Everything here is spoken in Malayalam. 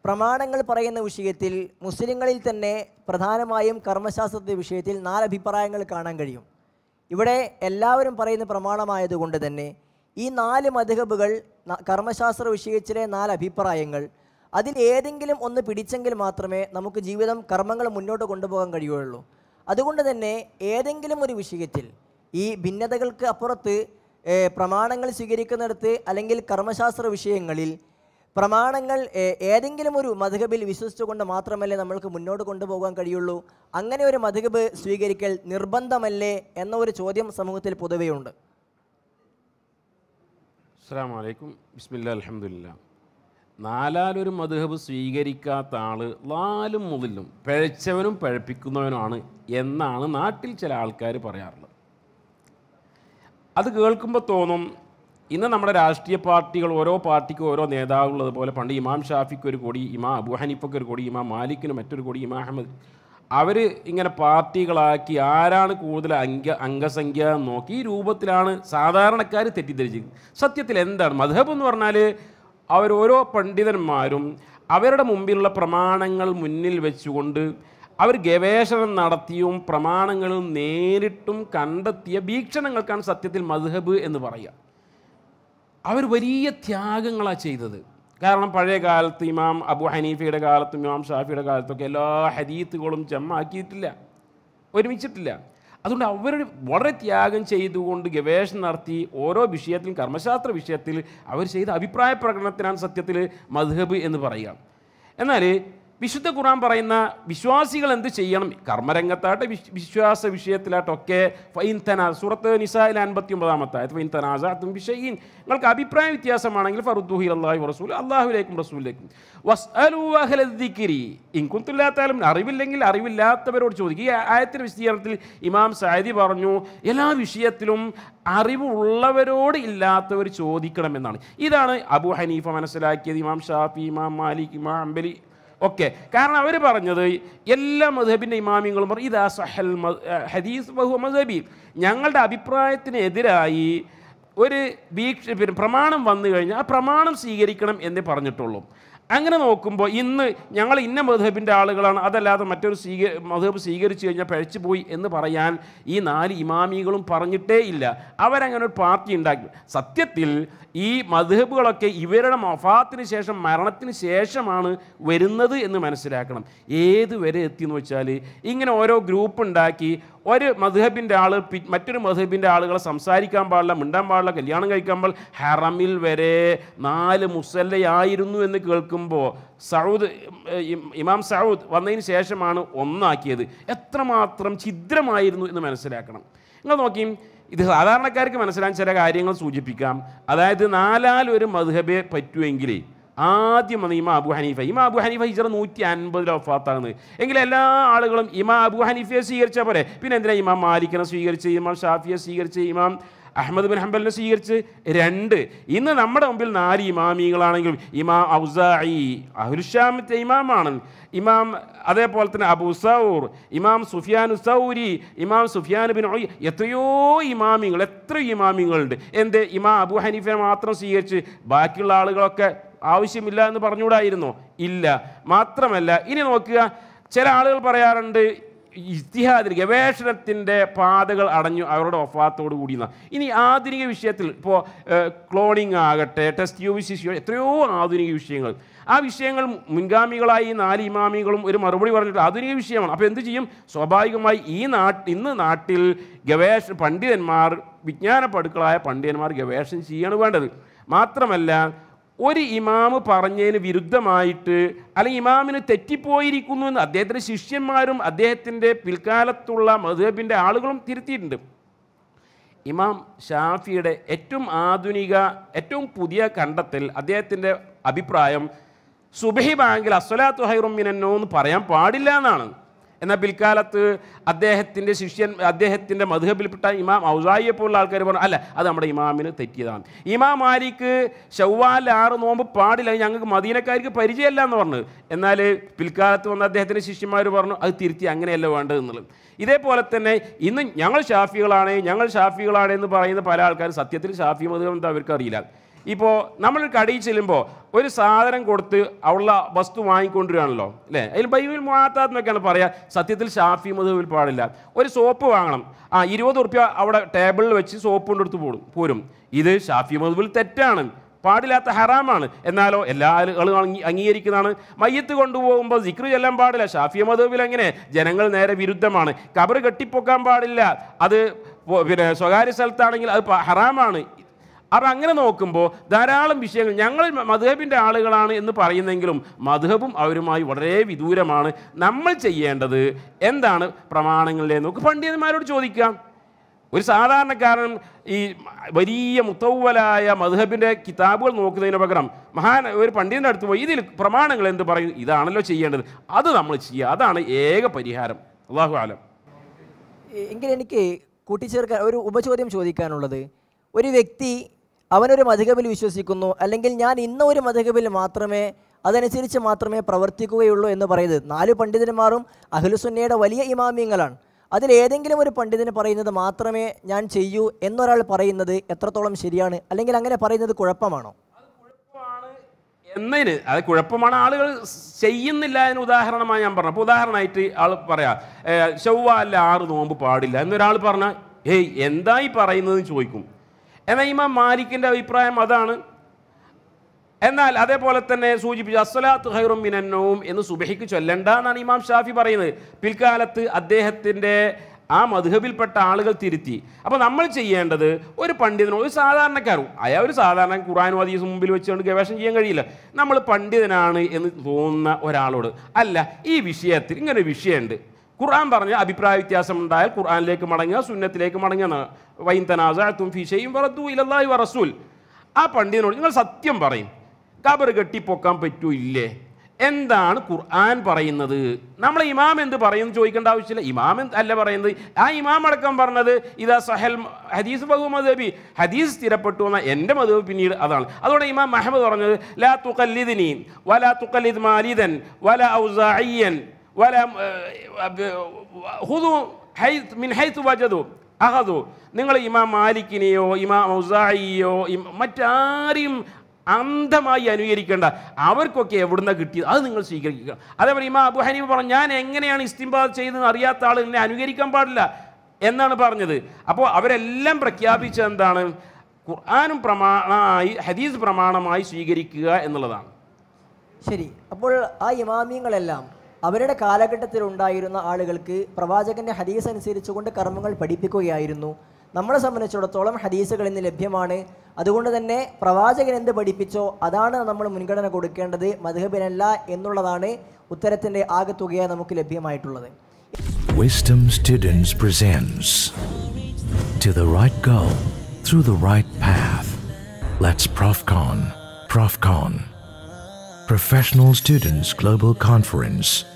പ്രമാണങ്ങൾ പറയുന്ന വിഷയത്തിൽ മുസ്ലിങ്ങളിൽ തന്നെ പ്രധാനമായും കർമ്മശാസ്ത്രത്തിൻ്റെ വിഷയത്തിൽ നാല് അഭിപ്രായങ്ങൾ കാണാൻ കഴിയും ഇവിടെ എല്ലാവരും പറയുന്ന പ്രമാണമായതുകൊണ്ട് തന്നെ ഈ നാല് മധുഹബുകൾ കർമ്മശാസ്ത്ര വിഷയത്തിലെ നാല് അഭിപ്രായങ്ങൾ അതിൽ ഏതെങ്കിലും ഒന്ന് പിടിച്ചെങ്കിൽ മാത്രമേ നമുക്ക് ജീവിതം കർമ്മങ്ങൾ മുന്നോട്ട് കൊണ്ടുപോകാൻ കഴിയുകയുള്ളൂ അതുകൊണ്ട് തന്നെ ഏതെങ്കിലും ഒരു വിഷയത്തിൽ ഈ ഭിന്നതകൾക്ക് അപ്പുറത്ത് ഏഹ്, പ്രമാണങ്ങൾ സ്വീകരിക്കുന്നിടത്ത് അല്ലെങ്കിൽ കർമ്മശാസ്ത്ര വിഷയങ്ങളിൽ പ്രമാണങ്ങൾ ഏഹ്, ഏതെങ്കിലും ഒരു മധുഹബിൽ വിശ്വസിച്ചുകൊണ്ട് മാത്രമല്ലേ നമ്മൾക്ക് മുന്നോട്ട് കൊണ്ടുപോകാൻ കഴിയുള്ളൂ അങ്ങനെ ഒരു മധുഹബ് സ്വീകരിക്കൽ നിർബന്ധമല്ലേ എന്ന ഒരു ചോദ്യം സമൂഹത്തിൽ പൊതുവെയുണ്ട് അസ്സാം വലൈക്കും ബിസ്മില്ല അലഹമില്ല നാലാലൊരു മധുഹബ് സ്വീകരിക്കാത്ത ആള് നാലും മുതലും പിഴച്ചവനും പഴപ്പിക്കുന്നവനുമാണ് എന്നാണ് നാട്ടിൽ ചില ആൾക്കാർ പറയാറുള്ളത് അത് കേൾക്കുമ്പോൾ തോന്നും ഇന്ന് നമ്മുടെ രാഷ്ട്രീയ പാർട്ടികൾ ഓരോ പാർട്ടിക്കും ഓരോ നേതാവുള്ളത് പോലെ പണ്ട് ഇമാം ഷാഫിക്ക് ഒരു കൊടി ഇമാം അബു ഹനീഫക്ക് ഒരു കൊടി ഇമാം മാലിക്കിന് മറ്റൊരു കൊടി ഇമാം അഹമ്മദ് അവർ ഇങ്ങനെ പാർട്ടികളാക്കി ആരാണ് കൂടുതൽ അംഗ അംഗസംഖ്യ എന്ന് നോക്കി ഈ രൂപത്തിലാണ് സാധാരണക്കാർ തെറ്റിദ്ധരിച്ചിരിക്കുന്നത് സത്യത്തിൽ എന്താണ് മധബ് എന്ന് പറഞ്ഞാൽ അവർ ഓരോ പണ്ഡിതന്മാരും അവരുടെ മുമ്പിലുള്ള പ്രമാണങ്ങൾ മുന്നിൽ വെച്ചുകൊണ്ട് അവർ ഗവേഷണം നടത്തിയും പ്രമാണങ്ങളും നേരിട്ടും കണ്ടെത്തിയ വീക്ഷണങ്ങൾക്കാണ് സത്യത്തിൽ മദ്ഹബ് എന്ന് പറയുക അവർ വലിയ ത്യാഗങ്ങളാണ് ചെയ്തത് കാരണം പഴയ കാലത്ത് ഇമാം അബു ഹനീഫയുടെ കാലത്തും ഇമാം ഷാഫിയുടെ കാലത്തൊക്കെ എല്ലാ ഹദീത്തുകളും ജമ്മാക്കിയിട്ടില്ല ഒരുമിച്ചിട്ടില്ല അതുകൊണ്ട് അവർ വളരെ ത്യാഗം ചെയ്തുകൊണ്ട് ഗവേഷണം നടത്തി ഓരോ വിഷയത്തിലും കർമ്മശാസ്ത്ര വിഷയത്തിൽ അവർ ചെയ്ത അഭിപ്രായ പ്രകടനത്തിനാണ് സത്യത്തിൽ മദ്ഹബ് എന്ന് പറയുക എന്നാൽ വിശുദ്ധ ഖുർആൻ പറയുന്ന വിശ്വാസികൾ എന്ത് ചെയ്യണം കർമ്മരംഗത്താട്ടെ വിശ് വിശ്വാസ വിഷയത്തിലായിട്ടൊക്കെ ഫൈൻ തനാ സൂറത്ത് നിസായിൽ അൻപത്തി ഒമ്പതാമത്തെ ആയത് ഫൈൻ തനാസാത്തും വിഷയീൻ നിങ്ങൾക്ക് അഭിപ്രായ വ്യത്യാസമാണെങ്കിൽ ഫറുദ്ദുഹി അള്ളാഹു റസൂൽ അള്ളാഹുലേക്കും റസൂലിലേക്കും വസ് അലുവാഹലി ഇൻകുത്തില്ലാത്താലും അറിവില്ലെങ്കിൽ അറിവില്ലാത്തവരോട് ചോദിക്കുക ഈ ആയത്തിൻ്റെ വിശദീകരണത്തിൽ ഇമാം സായദി പറഞ്ഞു എല്ലാ വിഷയത്തിലും അറിവുള്ളവരോട് ഇല്ലാത്തവർ ചോദിക്കണമെന്നാണ് ഇതാണ് അബു ഹനീഫ മനസ്സിലാക്കിയത് ഇമാം ഷാഫി ഇമാം മാലിക് ഇമാം അംബലി ഒക്കെ കാരണം അവർ പറഞ്ഞത് എല്ലാ മധബിൻ്റെ ഇമാമിങ്ങളും പറഞ്ഞു ഇതാ സഹൽ മ- ഹദീസ് ബഹു മധബി ഞങ്ങളുടെ അഭിപ്രായത്തിനെതിരായി ഒരു വീക്ഷ പിന്നെ പ്രമാണം വന്നു കഴിഞ്ഞാൽ ആ പ്രമാണം സ്വീകരിക്കണം എന്നേ പറഞ്ഞിട്ടുള്ളൂ അങ്ങനെ നോക്കുമ്പോൾ ഇന്ന് ഞങ്ങൾ ഇന്ന മധബിൻ്റെ ആളുകളാണ് അതല്ലാതെ മറ്റൊരു സ്വീക മധബ് സ്വീകരിച്ചു കഴിഞ്ഞാൽ പഴച്ചു പോയി എന്ന് പറയാൻ ഈ നാല് ഇമാമികളും പറഞ്ഞിട്ടേ ഇല്ല അവരങ്ങനെ ഒരു പാർട്ടി ഉണ്ടാക്കി സത്യത്തിൽ ഈ മധബുകളൊക്കെ ഇവരുടെ മഫാത്തിന് ശേഷം മരണത്തിന് ശേഷമാണ് വരുന്നത് എന്ന് മനസ്സിലാക്കണം ഏത് വരെ എത്തി എന്ന് വെച്ചാൽ ഇങ്ങനെ ഓരോ ഗ്രൂപ്പ് ഉണ്ടാക്കി ഒരു മധുഹബിൻ്റെ ആൾ പി- മറ്റൊരു മധുഹബിൻ്റെ ആളുകളെ സംസാരിക്കാൻ പാടില്ല മിണ്ടാൻ പാടില്ല കല്യാണം കഴിക്കാൻ പാടില്ല ഹറമിൽ വരെ നാല് മുസല്ലയായിരുന്നു എന്ന് കേൾക്കുമ്പോൾ സൗദ് ഇം- ഇമാം സൗദ് വന്നതിന് ശേഷമാണ് ഒന്നാക്കിയത് എത്രമാത്രം ഛിദ്രമായിരുന്നു എന്ന് മനസ്സിലാക്കണം നിങ്ങൾ നോക്കി ഇത് സാധാരണക്കാർക്ക് മനസ്സിലാൻ ചില കാര്യങ്ങൾ സൂചിപ്പിക്കാം അതായത് നാലാൽ ഒരു മധുഹബെ പറ്റുമെങ്കിൽ ആദ്യം വന്ന് ഇമാ അബു ഹനീഫ ഇമാ അബു ഹനീഫ ഹിജറ നൂറ്റി അൻപതിൽ വഫാത്താകുന്നത് എങ്കിൽ എല്ലാ ആളുകളും ഇമാ അബു ഹനീഫയെ സ്വീകരിച്ച പോലെ പിന്നെ എന്തിനാ ഇമാം മാലിക്കിനെ സ്വീകരിച്ച് ഇമാം ഷാഫിയെ സ്വീകരിച്ച് ഇമാം അഹമ്മദ് ബിൻ ഹംബലിനെ സ്വീകരിച്ച് രണ്ട് ഇന്ന് നമ്മുടെ മുമ്പിൽ നാല് ഇമാമികളാണെങ്കിലും ഇമാം ഔസായി അഹുൽഷാമത്തെ ഇമാമാണ് ഇമാം അതേപോലെ തന്നെ അബു സൗർ ഇമാം സുഫിയാൻ സൗരി ഇമാം സുഫിയാൻ ബിൻ ഒയ് എത്രയോ ഇമാമിങ്ങൾ എത്ര ഇമാമിങ്ങളുണ്ട് എന്ത് ഇമാം അബു ഹനീഫിനെ മാത്രം സ്വീകരിച്ച് ബാക്കിയുള്ള ആളുകളൊക്കെ ആവശ്യമില്ല എന്ന് പറഞ്ഞുകൂടായിരുന്നോ ഇല്ല മാത്രമല്ല ഇനി നോക്കുക ചില ആളുകൾ പറയാറുണ്ട് ഇത്തിഹാദിൽ ഗവേഷണത്തിൻ്റെ പാതകൾ അടഞ്ഞു അവരുടെ ഒഫാത്തോട് കൂടി എന്നാ. ഇനി ആധുനിക വിഷയത്തിൽ ഇപ്പോൾ ക്ലോണിംഗ് ആകട്ടെ ടെസ്റ്റ് ട്യൂബ് ശിശു എത്രയോ ആധുനിക വിഷയങ്ങൾ ആ വിഷയങ്ങൾ മുൻഗാമികളായി ഈ നാല് ഇമാമികളും ഒരു മറുപടി പറഞ്ഞിട്ട് ആധുനിക വിഷയമാണ് അപ്പോൾ എന്ത് ചെയ്യും സ്വാഭാവികമായി ഈ നാട്ട് ഇന്ന് നാട്ടിൽ ഗവേഷ പണ്ഡിതന്മാർ വിജ്ഞാന പടുക്കളായ പണ്ഡിതന്മാർ ഗവേഷണം ചെയ്യാണ് വേണ്ടത് മാത്രമല്ല ഒരു ഇമാമ് പറഞ്ഞതിന് വിരുദ്ധമായിട്ട് അല്ലെങ്കിൽ ഇമാമിന് തെറ്റിപ്പോയിരിക്കുന്നു എന്ന് അദ്ദേഹത്തിൻ്റെ ശിഷ്യന്മാരും അദ്ദേഹത്തിൻ്റെ പിൽക്കാലത്തുള്ള മധുഹബിൻ്റെ ആളുകളും തിരുത്തിയിട്ടുണ്ട് ഇമാം ഷാഫിയുടെ ഏറ്റവും ആധുനിക ഏറ്റവും പുതിയ കണ്ടെത്തൽ അദ്ദേഹത്തിൻ്റെ അഭിപ്രായം സുബഹി ബാങ്കിൽ അസ്വലാത്തു ഹൈറുമിനന്നോ എന്ന് പറയാൻ പാടില്ല എന്നാണ് എന്നാൽ പിൽക്കാലത്ത് അദ്ദേഹത്തിൻ്റെ ശിഷ്യൻ അദ്ദേഹത്തിൻ്റെ മധുഹബിൽപ്പെട്ട ഇമാം ഔസായിയെ പോലുള്ള ആൾക്കാർ പറഞ്ഞു അല്ല അത് നമ്മുടെ ഇമാമിന് തെറ്റിയതാണ് ഇമാം മാലിക്ക് ഷവ്വാൽ ആറ് നോമ്പ് പാടില്ല ഞങ്ങൾക്ക് മദീനക്കാർക്ക് പരിചയമല്ല എന്ന് പറഞ്ഞു എന്നാൽ പിൽക്കാലത്ത് വന്ന അദ്ദേഹത്തിൻ്റെ ശിഷ്യന്മാർ പറഞ്ഞു അത് തിരുത്തി അങ്ങനെയല്ല വേണ്ടത് എന്നുള്ളത് ഇതേപോലെ തന്നെ ഇന്ന് ഞങ്ങൾ ഷാഫികളാണ് ഞങ്ങൾ ഷാഫികളാണ് എന്ന് പറയുന്ന പല ആൾക്കാരും സത്യത്തിൽ ഷാഫി മധുരം എന്താ അവർക്ക് അറിയില്ല ഇപ്പോൾ നമ്മൾ കടയിൽ ചെല്ലുമ്പോൾ ഒരു സാധനം കൊടുത്ത് അവളുടെ വസ്തു വാങ്ങിക്കൊണ്ടിരിക്കുകയാണല്ലോ അല്ലേ അതിൽ ബൈബിൾ മുഹാത്താത്ത് എന്നൊക്കെയാണ് പറയുക സത്യത്തിൽ ഷാഫി മധുവിൽ പാടില്ല ഒരു സോപ്പ് വാങ്ങണം ആ ഇരുപത് ഉറുപ്പ്യ അവിടെ ടേബിളിൽ വെച്ച് സോപ്പ് കൊണ്ടെടുത്ത് പോടും പോരും ഇത് ഷാഫി മധുവിൽ തെറ്റാണ് പാടില്ലാത്ത ഹറാമാണ് എന്നാലോ എല്ലാ ആളുകളും അംഗീ- അംഗീകരിക്കുന്നതാണ് മയ്യത്ത് കൊണ്ടുപോകുമ്പോൾ സിക്രു ചെല്ലാൻ പാടില്ല ഷാഫിയ മധുവിൽ എങ്ങനെ ജനങ്ങൾ നേരെ വിരുദ്ധമാണ് കബറ് കെട്ടിപ്പൊക്കാൻ പാടില്ല അത് പൊ- പിന്നെ സ്വകാര്യ സ്ഥലത്താണെങ്കിൽ അത് പ- ഹറാമാണ് അപ്പം അങ്ങനെ നോക്കുമ്പോൾ ധാരാളം വിഷയങ്ങൾ ഞങ്ങൾ മധുഹബിൻ്റെ ആളുകളാണ് എന്ന് പറയുന്നെങ്കിലും മധുഹബും അവരുമായി വളരെ വിദൂരമാണ് നമ്മൾ ചെയ്യേണ്ടത് എന്താണ് പ്രമാണങ്ങളിലെ നമുക്ക് പണ്ഡിതന്മാരോട് ചോദിക്കാം ഒരു സാധാരണക്കാരൻ ഈ വലിയ മുത്തവലായ മധുഹബിൻ്റെ കിതാബുകൾ നോക്കുന്നതിന് പകരം മഹാൻ ഒരു പണ്ഡിതൻ്റെ അടുത്ത് പോയി ഇതിൽ പ്രമാണങ്ങൾ എന്ത് പറയും ഇതാണല്ലോ ചെയ്യേണ്ടത് അത് നമ്മൾ ചെയ്യുക അതാണ് ഏക പരിഹാരം അള്ളാഹു ആലം എ- എങ്കിൽ എനിക്ക് കൂട്ടിച്ചേർക്കാൻ ഒരു ഉപചോദ്യം ചോദിക്കാനുള്ളത് ഒരു വ്യക്തി അവനൊരു മധുകബിൽ വിശ്വസിക്കുന്നു അല്ലെങ്കിൽ ഞാൻ ഇന്ന ഒരു മധുകബിൽ മാത്രമേ അതനുസരിച്ച് മാത്രമേ പ്രവർത്തിക്കുകയുള്ളൂ എന്ന് പറയുന്നത് നാല് പണ്ഡിതന്മാരും അഖിലുസുന്നയുടെ വലിയ ഇമാമിയങ്ങളാണ് അതിൽ ഏതെങ്കിലും ഒരു പണ്ഡിതന് പറയുന്നത് മാത്രമേ ഞാൻ ചെയ്യൂ എന്നൊരാൾ പറയുന്നത് എത്രത്തോളം ശരിയാണ് അല്ലെങ്കിൽ അങ്ങനെ പറയുന്നത് കുഴപ്പമാണോ എന്നതിന് അത് കുഴപ്പമാണ് ആളുകൾ ചെയ്യുന്നില്ല അതിന് ഉദാഹരണമായി ഞാൻ പറഞ്ഞു അപ്പോൾ ഉദാഹരണമായിട്ട് ആൾ പറയാം ചൊവ്വാല്ല ആറ് നോമ്പ് പാടില്ല എന്നൊരാൾ പറഞ്ഞാൽ ഏയ് എന്തായി പറയുന്നതെന്ന് ചോദിക്കും എന്നാൽ ഇമാം മാലിക്കിൻ്റെ അഭിപ്രായം അതാണ് എന്നാൽ അതേപോലെ തന്നെ സൂചിപ്പിച്ചു അസ്സലാത്ത് ഹൈറും മിനന്നവും എന്ന് സുബഹിക്ക് ചൊല്ലണ്ട എന്നാണ് ഇമാം ഷാഫി പറയുന്നത് പിൽക്കാലത്ത് അദ്ദേഹത്തിൻ്റെ ആ മധുഹബിൽപ്പെട്ട ആളുകൾ തിരുത്തി അപ്പോൾ നമ്മൾ ചെയ്യേണ്ടത് ഒരു പണ്ഡിതനോ ഒരു സാധാരണക്കാരും അയാൾ ഒരു സാധാരണ ഖുറാനും ഹദീസും മുമ്പിൽ വെച്ചുകൊണ്ട് ഗവേഷണം ചെയ്യാൻ കഴിയില്ല നമ്മൾ പണ്ഡിതനാണ് എന്ന് തോന്നുന്ന ഒരാളോട് അല്ല ഈ വിഷയത്തിൽ ഇങ്ങനെ ഒരു വിഷയമുണ്ട് ഖുർആൻ പറഞ്ഞ അഭിപ്രായ വ്യത്യാസം ഉണ്ടായാൽ ഖുർആനിലേക്ക് മടങ്ങുക സുന്നത്തിലേക്ക് മടങ്ങുക വൈൻ തനാസും ഫിഷയും വറത്തു ഇലല്ലാഹി വറസൂൽ ആ പണ്ഡിതനോട് നിങ്ങൾ സത്യം പറയും കബർ കെട്ടിപ്പൊക്കാൻ പറ്റൂ ഇല്ലേ എന്താണ് ഖുർആൻ പറയുന്നത് നമ്മൾ ഇമാം എന്ത് പറയുന്നു ചോദിക്കേണ്ട ആവശ്യമില്ല ഇമാം എന്ത് അല്ല പറയുന്നത് ആ ഇമാം അടക്കം പറഞ്ഞത് ഇതാ സഹൽ ഹദീസ് ബഹു മദബി ഹദീസ് സ്ഥിരപ്പെട്ടു എന്ന എൻ്റെ മതബ് പിന്നീട് അതാണ് അതുകൊണ്ട് ഇമാം മഹമ്മദ് പറഞ്ഞത് ലാ തുഖല്ലിദിനി വലാ തുഖല്ലിദ് മാലിദൻ വല ഔസാഇയൻ വല ഹുദു ഹൈത്ത് മിൻ ഹൈത്ത് വജദു അഹദു നിങ്ങൾ ഇമാം മാലിക്കിനെയോ ഇമാം ഔസായിയോ മറ്റാരെയും അന്ധമായി അനുകരിക്കേണ്ട അവർക്കൊക്കെ എവിടുന്ന കിട്ടിയത് അത് നിങ്ങൾ സ്വീകരിക്കുക അതേപോലെ ഇമാം അബു ഹനീഫ് പറഞ്ഞു ഞാൻ എങ്ങനെയാണ് ഇസ്തിംബാദ് ചെയ്തതെന്ന് അറിയാത്ത ആൾ എന്നെ അനുകരിക്കാൻ പാടില്ല എന്നാണ് പറഞ്ഞത് അപ്പോൾ അവരെല്ലാം പ്രഖ്യാപിച്ചത് എന്താണ് ഖുർആാനും പ്രമാണമായി ഹദീസ് പ്രമാണമായി സ്വീകരിക്കുക എന്നുള്ളതാണ് ശരി അപ്പോൾ ആ ഇമാമിയങ്ങളെല്ലാം അവരുടെ കാലഘട്ടത്തിൽ ഉണ്ടായിരുന്ന ആളുകൾക്ക് പ്രവാചകന്റെ ഹദീസ് അനുസരിച്ചുകൊണ്ട് കർമ്മങ്ങൾ പഠിപ്പിക്കുകയായിരുന്നു നമ്മളെ സംബന്ധിച്ചിടത്തോളം ഹദീസുകൾ ഇന്ന് ലഭ്യമാണ് അതുകൊണ്ട് തന്നെ പ്രവാചകൻ എന്ത് പഠിപ്പിച്ചോ അതാണ് നമ്മൾ മുൻഗണന കൊടുക്കേണ്ടത് മധുഹബിനല്ല എന്നുള്ളതാണ് ഉത്തരത്തിൻ്റെ ആകെത്തുകയായി നമുക്ക് ലഭ്യമായിട്ടുള്ളത് Wisdom Students presents To the Right Goal Through the Right Path. Let's ProfCon. ProfCon. Professional Students Global Conference